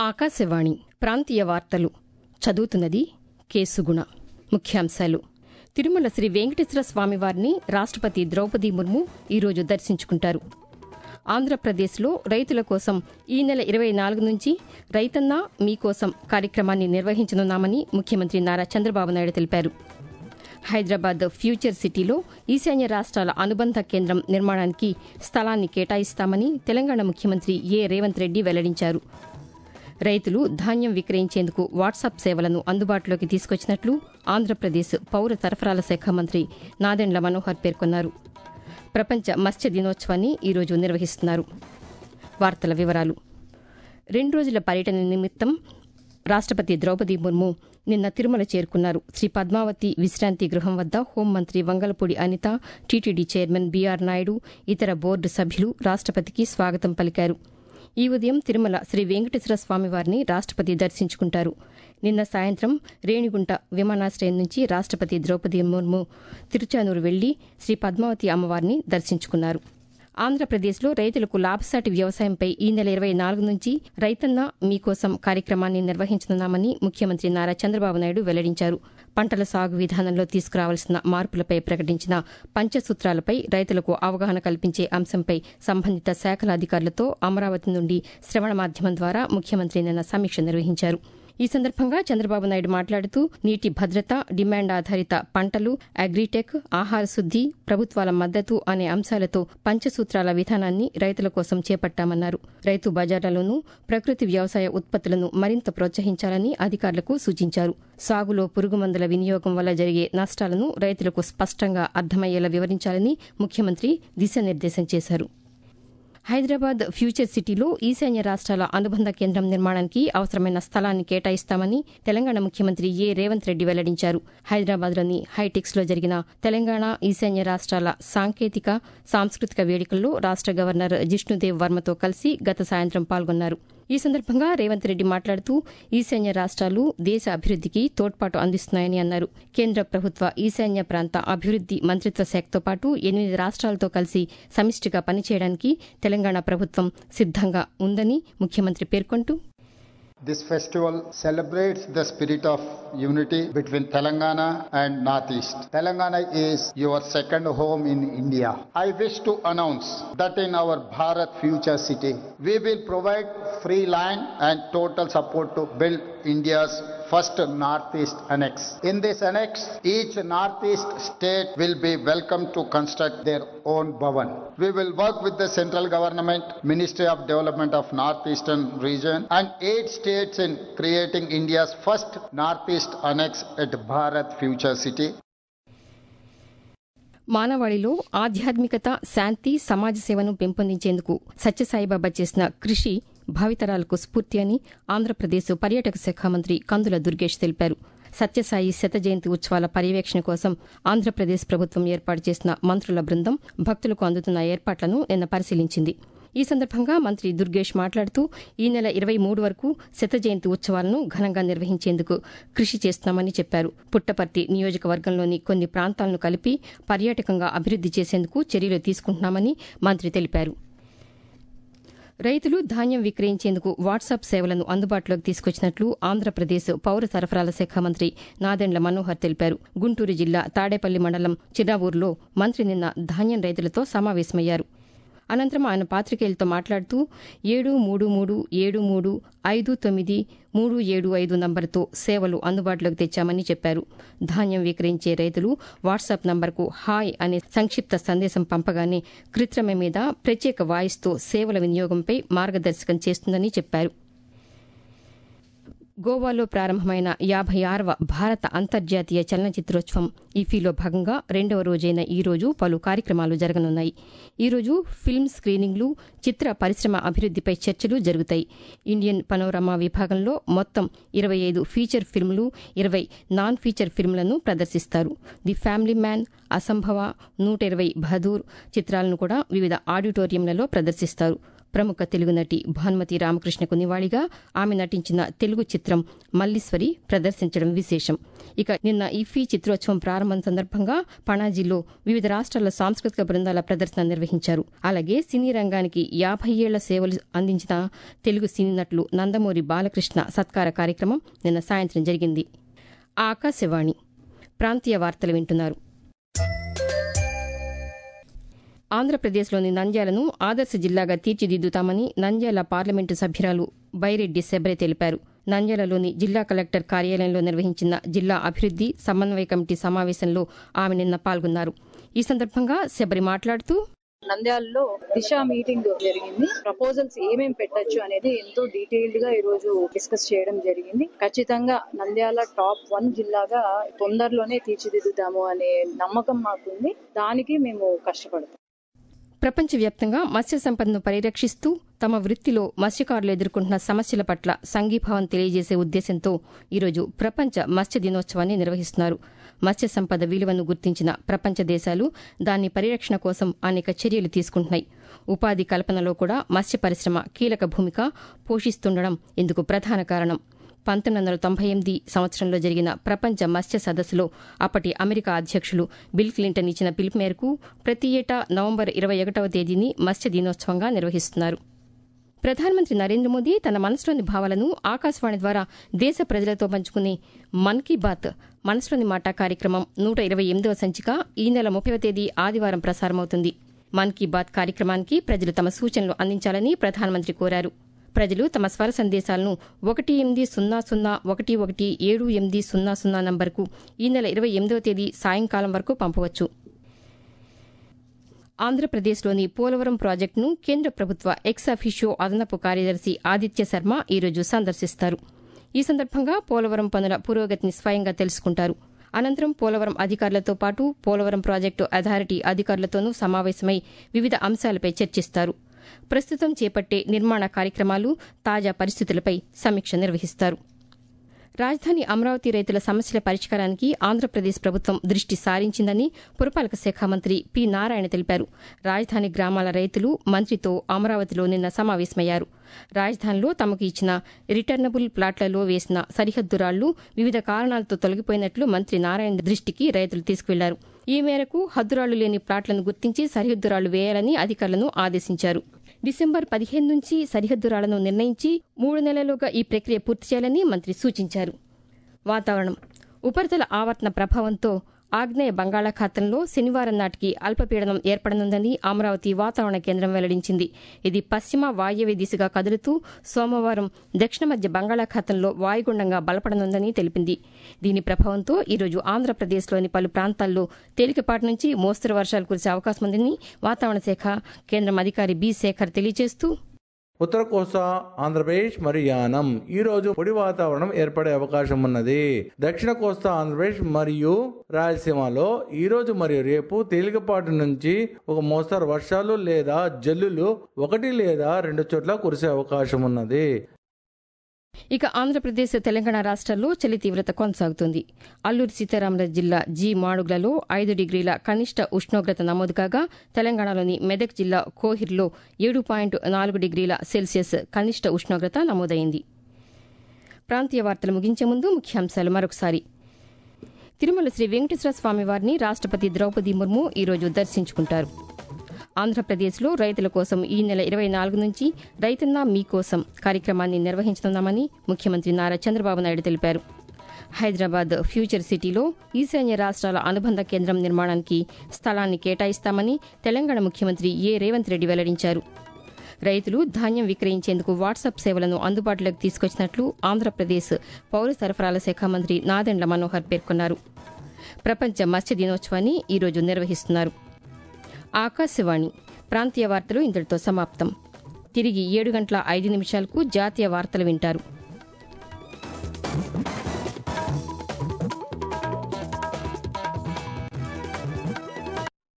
ఆకాశవాణి ప్రాంతీయ వార్తలు చదువుతున్నది కేసుగుణ ముఖ్యాంశాలు తిరుమల శ్రీ వెంకటేశ్వర స్వామివారిని రాష్టపతి ద్రౌపది ముర్ము ఈరోజు దర్శించుకుంటారు ఆంధ్రప్రదేశ్లో రైతుల కోసం ఈ నెల ఇరవై నాలుగు నుంచి రైతన్న మీకోసం కార్యక్రమాన్ని నిర్వహించనున్నామని ముఖ్యమంత్రి నారా చంద్రబాబు నాయుడు తెలిపారు హైదరాబాద్ ఫ్యూచర్ సిటీలో ఈశాన్య రాష్ట్రాల అనుబంధ కేంద్రం నిర్మాణానికి స్థలాన్ని కేటాయిస్తామని తెలంగాణ ముఖ్యమంత్రి ఏ రేవంత్ రెడ్డి వెల్లడించారు రైతులు ధాన్యం విక్రయించేందుకు వాట్సాప్ సేవలను అందుబాటులోకి తీసుకొచ్చినట్లు ఆంధ్రప్రదేశ్ పౌర సరఫరాల శాఖ మంత్రి నాదెండ్ల మనోహర్ పేర్కొన్నారు ప్రపంచ మత్స్య దినోత్సవాన్ని ఈరోజు నిర్వహిస్తున్నారు వార్తల వివరాలు రెండు రోజుల పర్యటన నిమిత్తం రాష్టపతి ద్రౌపది ముర్ము నిన్న తిరుమల చేరుకున్నారు శ్రీ పద్మావతి విశ్రాంతి గృహం వద్ద హోంమంత్రి Vangalapudi Anitha TTD chairman BR Naidu ఇతర బోర్డు సభ్యులు రాష్టపతికి స్వాగతం పలికారు ఈ ఉదయం తిరుమల శ్రీ వెంకటేశ్వర స్వామివారిని రాష్టపతి దర్శించుకుంటారు నిన్న సాయంత్రం రేణిగుంట విమానాశ్రయం నుంచి రాష్టపతి ద్రౌపది ముర్ము తిరుచానూరు వెళ్లి శ్రీ పద్మావతి అమ్మవారిని దర్శించుకున్నారు ఆంధ్రప్రదేశ్లో రైతులకు లాభసాటి వ్యవసాయంపై ఈ నెల ఇరవై నాలుగు నుంచి రైతన్న మీకోసం కార్యక్రమాన్ని నిర్వహించనున్నామని ముఖ్యమంత్రి నారా చంద్రబాబు నాయుడు వెల్లడించారు పంటల సాగు విధానంలో తీసుకురావాల్సిన మార్పులపై ప్రకటించిన పంచసూత్రాలపై రైతులకు అవగాహన కల్పించే అంశంపై సంబంధిత శాఖల అధికారులతో అమరావతి నుండి శ్రవణ మాధ్యమం ద్వారా ముఖ్యమంత్రి నిన్న సమీక్ష నిర్వహించారు ఈ సందర్భంగా చంద్రబాబు నాయుడు మాట్లాడుతూ నీటి భద్రత డిమాండ్ ఆధారిత పంటలు అగ్రిటెక్ ఆహార శుద్ది ప్రభుత్వాల మద్దతు అనే అంశాలతో పంచసూత్రాల విధానాన్ని రైతుల కోసం చేపట్టామన్నారు రైతు బజార్లలోనూ ప్రకృతి వ్యవసాయ ఉత్పత్తులను మరింత ప్రోత్సహించాలని అధికారులకు సూచించారు సాగులో పురుగుమందుల వినియోగం వల్ల జరిగే నష్టాలను రైతులకు స్పష్టంగా అర్థమయ్యేలా వివరించాలని ముఖ్యమంత్రి దిశానిర్దేశం చేశారు హైదరాబాద్ ఫ్యూచర్ సిటీలో ఈశాన్య రాష్ట్రాల అనుబంధ కేంద్రం నిర్మాణానికి అవసరమైన స్థలాన్ని కేటాయిస్తామని తెలంగాణ ముఖ్యమంత్రి ఏ రేవంత్ రెడ్డి వెల్లడించారు హైదరాబాద్లోని హైటెక్స్లో జరిగిన తెలంగాణ ఈశాన్య రాష్ట్రాల సాంకేతిక సాంస్కృతిక వేడుకల్లో రాష్ట గవర్నర్ జిష్ణుదేవ్ వర్మతో కలిసి గత సాయంత్రం పాల్గొన్నారు ఈ సందర్భంగా రేవంత్ రెడ్డి మాట్లాడుతూ ఈశాన్య రాష్ట్రాలు దేశ అభివృద్దికి తోడ్పాటు అందిస్తున్నాయని అన్నారు కేంద్ర ప్రభుత్వ ఈశాన్య ప్రాంత అభివృద్ది మంత్రిత్వ శాఖతో పాటు ఎనిమిది రాష్ట్రాలతో కలిసి సమిష్టిగా పనిచేయడానికి తెలంగాణ ప్రభుత్వం సిద్దంగా ఉందని ముఖ్యమంత్రి పేర్కొంటూ This festival celebrates the spirit of unity between Telangana and Northeast. Telangana is your second home in India. I wish to announce that in our Bharat Future City, we will provide free land and total support to build India's first Northeast Annex. In this annex, each Northeast state will be welcome to construct their own Bhavan. We will work with the central government, Ministry of Development of Northeastern region and eight states in creating India's first Northeast Annex at Bharat Future City. మానవాళిలో ఆధ్యాత్మికత శాంతి సమాజ సేవను పెంపొందించేందుకు సత్యసాయిబాబా చేసిన కృషి భావితరాలకు స్ఫూర్తి అని ఆంధ్రప్రదేశ్ పర్యాటక శాఖ మంత్రి కందుల దుర్గేష్ తెలిపారు సత్యసాయి శత జయంతి ఉత్సవాల పర్యవేక్షణ కోసం ఆంధ్రప్రదేశ్ ప్రభుత్వం ఏర్పాటు చేసిన మంత్రుల బృందం భక్తులకు అందుతున్న ఏర్పాట్లను నిన్న పరిశీలించింది ఈ సందర్భంగా మంత్రి దుర్గేష్ మాట్లాడుతూ ఈ నెల ఇరవై మూడు వరకు శత జయంతి ఉత్సవాలను ఘనంగా నిర్వహించేందుకు కృషి చేస్తున్నామని చెప్పారు పుట్టపర్తి నియోజకవర్గంలోని కొన్ని ప్రాంతాలను కలిపి పర్యాటకంగా అభివృద్ది చేసేందుకు చర్యలు తీసుకుంటున్నామని మంత్రి తెలిపారు రైతులు ధాన్యం విక్రయించేందుకు వాట్సాప్ సేవలను అందుబాటులోకి తీసుకొచ్చినట్లు ఆంధ్రప్రదేశ్ పౌర సరఫరాల శాఖ మంత్రి నాదెండ్ల మనోహర్ తెలిపారు గుంటూరు జిల్లా తాడేపల్లి మండలం చిరావూరులో మంత్రి నిన్న ధాన్యం రైతులతో సమావేశమయ్యారు అనంతరం ఆయన పాతికేయులతో మాట్లాడుతూ ఏడు మూడు మూడు ఏడు మూడు ఐదు తొమ్మిది మూడు ఏడు ఐదు నంబర్తో సేవలు అందుబాటులోకి తెచ్చామని చెప్పారు ధాన్యం విక్రయించే రైతులు వాట్సాప్ నంబర్కు హాయ్ అనే సంక్షిప్త సందేశం పంపగానే కృత్రిమ మీద ప్రత్యేక వాయిస్తో సేవల వినియోగంపై మార్గదర్శకం చేస్తుందని చెప్పారు గోవాలో ప్రారంభమైన యాభై ఆరవ భారత అంతర్జాతీయ చలనచిత్రోత్సవం ఈఫీలో భాగంగా రెండవ రోజైన ఈ రోజు పలు కార్యక్రమాలు జరగనున్నాయి ఈ రోజు ఫిల్మ్ స్క్రీనింగ్లు చిత్ర పరిశ్రమ అభివృద్దిపై చర్చలు జరుగుతాయి ఇండియన్ పనోరమా విభాగంలో మొత్తం ఇరవై ఐదు ఫీచర్ ఫిల్మ్లు ఇరవై నాన్ ఫీచర్ ఫిల్మ్లను ప్రదర్శిస్తారు ది ఫ్యామిలీ మ్యాన్ అసంభవ నూట ఇరవై బహదూర్ చిత్రాలను కూడా వివిధ ఆడిటోరియంలలో ప్రదర్శిస్తారు ప్రముఖ తెలుగు నటి భానుమతి రామకృష్ణకు నివాళిగా ఆమె నటించిన తెలుగు చిత్రం మల్లీశ్వరి ప్రదర్శించడం విశేషం ఇక నిన్న ఇఫీ చిత్రోత్సవం ప్రారంభం సందర్భంగా పణాజీలో వివిధ రాష్ట్రాల సాంస్కృతిక బృందాల ప్రదర్శన నిర్వహించారు అలాగే సినీ రంగానికి యాభై ఏళ్ల సేవలు అందించిన తెలుగు సినీ నటులు నందమూరి బాలకృష్ణ సత్కార కార్యక్రమం నిన్న సాయంత్రం జరిగింది ఆకాశవాణి ప్రాంతీయ వార్తలు వింటున్నారు ఆంధ్రప్రదేశ్లోని నంద్యాలను ఆదర్శ జిల్లాగా తీర్చిదిద్దుతామని నంద్యాల పార్లమెంటు సభ్యురాలు బైరెడ్డి శబరి తెలిపారు నంద్యాలలోని జిల్లా కలెక్టర్ కార్యాలయంలో నిర్వహించిన జిల్లా అభివృద్ది సమన్వయ కమిటీ సమావేశంలో ఆమె నిన్న పాల్గొన్నారు ఈ సందర్భంగా శబరి మాట్లాడుతూ నంద్యాలలో దిశ మీటింగ్ జరిగింది ప్రపోజల్స్ ఏమేం పెట్టొచ్చు అనేది ఎంతో డీటెయిల్డ్ గా ఈ రోజు డిస్కస్ చేయడం జరిగింది ఖచ్చితంగా నంద్యాల టాప్ వన్ జిల్లాగా తొందరలోనే తీర్చిదిద్దుతాము అనే నమ్మకం మాకుంది దానికి మేము కష్టపడతాం ప్రపంచవ్యాప్తంగా మత్స్య సంపదను పరిరక్షిస్తూ తమ వృత్తిలో మత్స్యకారులు ఎదుర్కొంటున్న సమస్యల పట్ల సంఘీభావం తెలియజేసే ఉద్దేశంతో ఈరోజు ప్రపంచ మత్స్య దినోత్సవాన్ని నిర్వహిస్తున్నారు మత్స్య సంపద విలువను గుర్తించిన ప్రపంచ దేశాలు దాని పరిరక్షణ కోసం అనేక చర్యలు తీసుకుంటున్నాయి ఉపాధి కల్పనలో కూడా మత్స్య పరిశ్రమ కీలక భూమిక పోషిస్తుండడం ఇందుకు ప్రధాన కారణం పంతొమ్మిది వందల తొంభై ఎనిమిది సంవత్సరంలో జరిగిన ప్రపంచ మత్స్య సదస్సులో అప్పటి అమెరికా అధ్యక్షులు బిల్ క్లింటన్ ఇచ్చిన పిలుపు మేరకు ప్రతి ఏటా నవంబర్ ఇరవై ఒకటవ తేదీని మత్స్య దినోత్సవంగా నిర్వహిస్తున్నారు ప్రధానమంత్రి నరేంద్ర మోదీ తన మనసులోని భావాలను ఆకాశవాణి ద్వారా దేశ ప్రజలతో పంచుకునే మన్ కీ బాత్ మనసులోని మాట కార్యక్రమం నూట ఇరవై ఎనిమిదవ సంచిక ఈ నెల ముప్పైవ తేదీ ఆదివారం ప్రసారమవుతుంది మన్ కీ బాత్ కార్యక్రమానికి ప్రజలు తమ సూచనలు అందించాలని ప్రధానమంత్రి కోరారు ప్రజలు తమ స్వర సందేశాలను ఒకటి ఎనిమిది సున్నా సున్నా ఒకటి ఒకటి ఏడు ఎనిమిది సున్నా సున్నా నంబర్కు ఈ నెల ఇరవై ఎనిమిదవ తేదీ సాయంకాలం వరకు పంపవచ్చు ఆంధ్రప్రదేశ్లోని పోలవరం ప్రాజెక్టును కేంద్ర ప్రభుత్వ ఎక్స్ అఫిషియో అదనపు కార్యదర్శి ఆదిత్య శర్మ ఈరోజు సందర్శిస్తారు ఈ సందర్భంగా పోలవరం పనుల పురోగతిని స్వయంగా తెలుసుకుంటారు అనంతరం పోలవరం అధికారులతో పాటు పోలవరం ప్రాజెక్టు అథారిటీ అధికారులతోనూ సమావేశమై వివిధ అంశాలపై చర్చిస్తారు ప్రస్తుతం చేపట్టే నిర్మాణ కార్యక్రమాలు తాజా పరిస్థితులపై సమీక్ష నిర్వహిస్తారు రాజధాని అమరావతి రైతుల సమస్యల పరిష్కారానికి ఆంధ్రప్రదేశ్ ప్రభుత్వం దృష్టి సారించిందని పురపాలక శాఖ మంత్రి పి నారాయణ తెలిపారు రాజధాని గ్రామాల రైతులు మంత్రితో అమరావతిలో నిన్న సమావేశమయ్యారు రాజధానిలో తమకు ఇచ్చిన రిటర్నబుల్ ప్లాట్లలో వేసిన సరిహద్దు రాళ్లు వివిధ కారణాలతో తొలగిపోయినట్లు మంత్రి నారాయణ దృష్టికి రైతులు తీసుకువెళ్లారు ఈ మేరకు హద్దురాళ్లు లేని ప్లాట్లను గుర్తించి సరిహద్దు రాళ్లు వేయాలని అధికారులను ఆదేశించారు డిసెంబర్ పదిహేను నుంచి సరిహద్దు రాళ్లను నిర్ణయించి మూడు నెలలుగా ఈ ప్రక్రియ పూర్తి చేయాలని మంత్రి సూచించారు వాతావరణం ఉపరితల ఆవర్తన ప్రభావంతో ఆగ్నేయ బంగాళాఖాతంలో శనివారం నాటికి అల్పపీడనం ఏర్పడనుందని అమరావతి వాతావరణ కేంద్రం వెల్లడించింది ఇది పశ్చిమ వాయవ్య దిశగా కదులుతూ సోమవారం దక్షిణ మధ్య బంగాళాఖాతంలో వాయుగుండంగా బలపడనుందని తెలిపింది దీని ప్రభావంతో ఈరోజు ఆంధ్రప్రదేశ్లోని పలు ప్రాంతాల్లో తేలికపాటి నుంచి మోస్తరు వర్షాలు కురిసే అవకాశం ఉందని వాతావరణ శాఖ కేంద్రం అధికారి బి శేఖర్ తెలియజేస్తూ ఉత్తర కోస్తా ఆంధ్రప్రదేశ్ మరియు యానం ఈ రోజు పొడి వాతావరణం ఏర్పడే అవకాశం ఉన్నది దక్షిణ కోస్తా ఆంధ్రప్రదేశ్ మరియు రాయలసీమలో ఈ రోజు మరియు రేపు తేలికపాటి నుంచి ఒక మోస్తరు వర్షాలు లేదా జల్లులు ఒకటి లేదా రెండు చోట్ల కురిసే అవకాశం ఉన్నది ఇక ఆంధ్రప్రదేశ్ తెలంగాణ రాష్ట్రాల్లో చలి తీవ్రత కొనసాగుతుంది అల్లూరి సీతారామరాజు జిల్లా జీ మాడుగులలో ఐదు డిగ్రీల కనిష్ట ఉష్ణోగ్రత నమోదు కాగా తెలంగాణలోని మెదక్ జిల్లా కోహిర్లో ఏడు పాయింట్ నాలుగు డిగ్రీల సెల్సియస్ కనిష్ట ఉష్ణోగ్రత నమోదైంది ప్రాంతీయ వార్తలు ముగించే ముందు ముఖ్యాంశాలు మరొకసారి తిరుమల శ్రీ వెంకటేశ్వర స్వామి వారిని రాష్ట్రపతి ద్రౌపది ముర్ము ఈరోజు దర్శించుకుంటారు ఆంధ్రప్రదేశ్లో రైతుల కోసం ఈ నెల ఇరవై నాలుగు నుంచి రైతన్నా మీకోసం కార్యక్రమాన్ని నిర్వహించనున్నామని ముఖ్యమంత్రి నారా చంద్రబాబు నాయుడు తెలిపారు హైదరాబాద్ ఫ్యూచర్ సిటీలో ఈశాన్య రాష్ట్రాల అనుబంధ కేంద్రం నిర్మాణానికి స్థలాన్ని కేటాయిస్తామని తెలంగాణ ముఖ్యమంత్రి ఏ రేవంత్ రెడ్డి వెల్లడించారు రైతులు ధాన్యం విక్రయించేందుకు వాట్సాప్ సేవలను అందుబాటులోకి తీసుకొచ్చినట్లు ఆంధ్రప్రదేశ్ పౌర సరఫరాల శాఖ మంత్రి నాదెండ్ల మనోహర్ పేర్కొన్నారు ప్రపంచ మత్స్య దినోత్సవాన్ని ఈరోజు నిర్వహిస్తున్నారు ఆకాశవాణి ప్రాంతీయ వార్తలు ఇంతటితో సమాప్తం తిరిగి ఏడు గంటల ఐదు నిమిషాలకు జాతీయ వార్తలు వింటారు